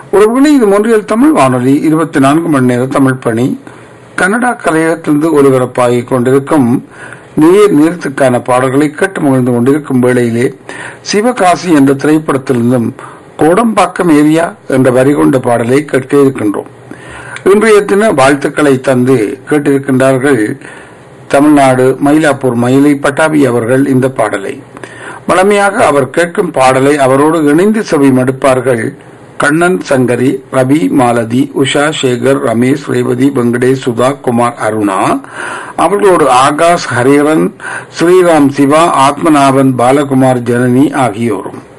உறவுகளே இது ஒன்றியல் தமிழ் வானொலி இருபத்தி நான்கு மணி நேர தமிழ் பணி கனடா கலையகத்திலிருந்து ஒலிபரப்பாகிக் கொண்டிருக்கும் நீர் நீரத்துக்கான பாடல்களை கேட்டு மகிழ்ந்து கொண்டிருக்கும் வேளையிலே சிவகாசி என்ற திரைப்படத்திலிருந்தும் கோடம்பாக்கம் ஏரியா என்ற வரி கொண்ட பாடலை கேட்க இருக்கின்றோம் இன்றைய தின வாழ்த்துக்களை தந்து கேட்டிருக்கின்றார்கள் தமிழ்நாடு மயிலாப்பூர் மயிலை பட்டாபி அவர்கள் இந்த பாடலை வளமையாக அவர் கேட்கும் பாடலை அவரோடு இணைந்து செவி மடுப்பார்கள் கண்ணன் சங்கரி ரவி மாலதி உஷா சேகர் ரமேஷ் ரேவதி வெங்கடேஷ் சுதா குமார் அருணா அவர்களோடு ஆகாஷ் ஹரிஹரன் ஸ்ரீராம் சிவா ஆத்மநாபன் பாலகுமார் ஜனனி ஆகியோரும்